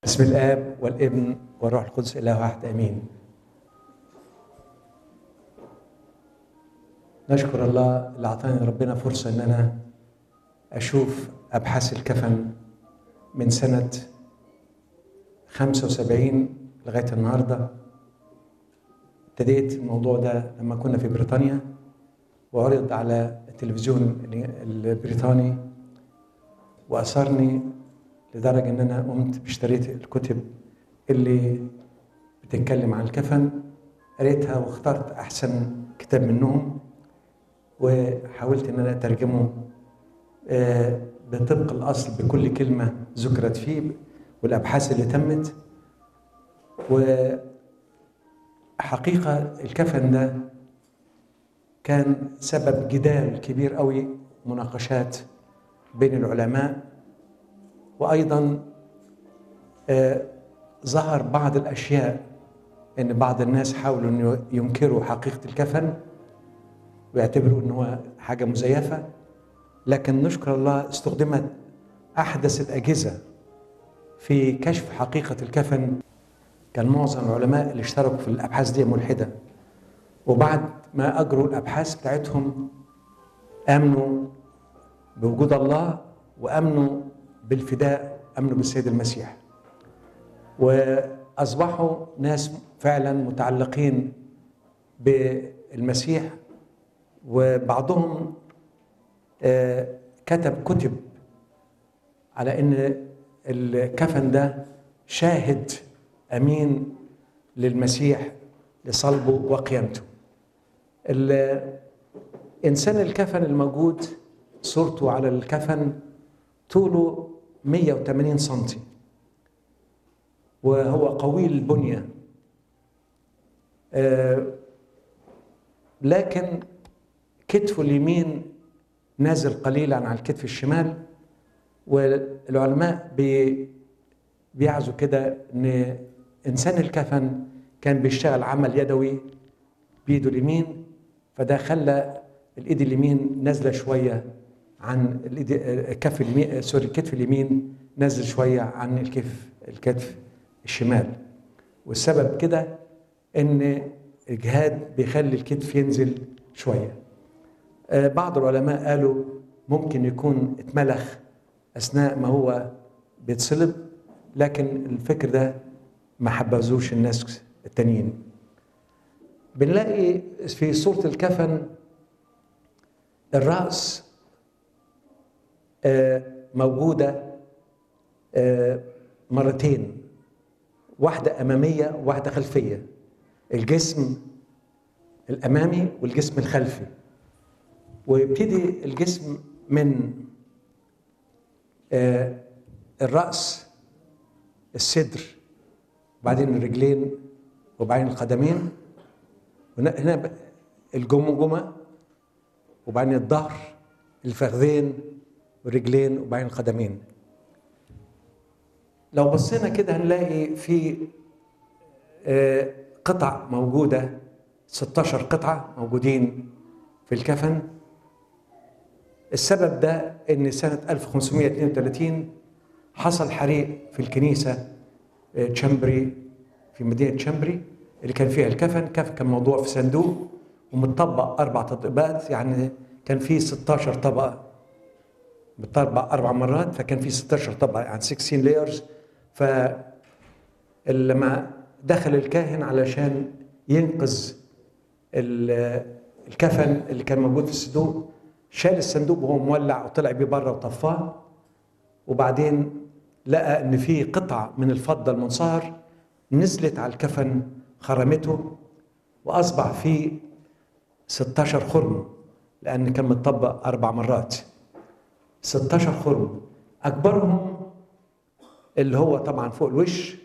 بسم الاب والابن والروح القدس اله واحد امين نشكر الله اللي اعطاني ربنا فرصه ان انا اشوف ابحاث الكفن من سنه 75 لغايه النهارده ابتديت الموضوع ده لما كنا في بريطانيا وعرض على التلفزيون البريطاني واثرني لدرجه ان انا قمت اشتريت الكتب اللي بتتكلم عن الكفن قريتها واخترت احسن كتاب منهم وحاولت ان انا اترجمه بطبق الاصل بكل كلمه ذكرت فيه والابحاث اللي تمت وحقيقه الكفن ده كان سبب جدال كبير قوي مناقشات بين العلماء وايضا آه ظهر بعض الاشياء ان بعض الناس حاولوا ان ينكروا حقيقه الكفن ويعتبروا ان هو حاجه مزيفه لكن نشكر الله استخدمت احدث الاجهزه في كشف حقيقه الكفن كان معظم العلماء اللي اشتركوا في الابحاث دي ملحده وبعد ما اجروا الابحاث بتاعتهم امنوا بوجود الله وامنوا بالفداء امنوا بالسيد المسيح واصبحوا ناس فعلا متعلقين بالمسيح وبعضهم كتب كتب على ان الكفن ده شاهد امين للمسيح لصلبه وقيامته الانسان الكفن الموجود صورته على الكفن طوله 180 سنتي وهو قوي البنية آه لكن كتفه اليمين نازل قليلا عن الكتف الشمال والعلماء بي بيعزوا كده ان انسان الكفن كان بيشتغل عمل يدوي بايده اليمين فده خلى الايد اليمين نازله شويه عن الكف اليمين سوري الكتف اليمين نازل شويه عن الكتف الكتف الشمال والسبب كده ان اجهاد بيخلي الكتف ينزل شويه بعض العلماء قالوا ممكن يكون اتملخ اثناء ما هو بيتصلب لكن الفكر ده ما حبذوش الناس التانيين بنلاقي في صورة الكفن الرأس موجودة مرتين واحدة أمامية وواحدة خلفية الجسم الأمامي والجسم الخلفي ويبتدي الجسم من الرأس الصدر وبعدين الرجلين وبعدين القدمين هنا الجمجمة وبعدين الظهر الفخذين والرجلين وبعدين القدمين لو بصينا كده هنلاقي في قطع موجودة 16 قطعة موجودين في الكفن السبب ده ان سنة 1532 حصل حريق في الكنيسة تشامبري في مدينة تشامبري اللي كان فيها الكفن كان موضوع في صندوق ومتطبق أربع تطبيقات يعني كان في 16 طبقة متطبق أربع مرات فكان في 16 طبقة يعني 16 لايرز فلما دخل الكاهن علشان ينقذ الكفن اللي كان موجود في الصندوق شال الصندوق وهو مولع وطلع بيه بره وطفاه وبعدين لقى ان في قطع من الفضه المنصهر نزلت على الكفن خرمته واصبح فيه 16 خرم لان كان متطبق اربع مرات 16 خرم اكبرهم اللي هو طبعا فوق الوش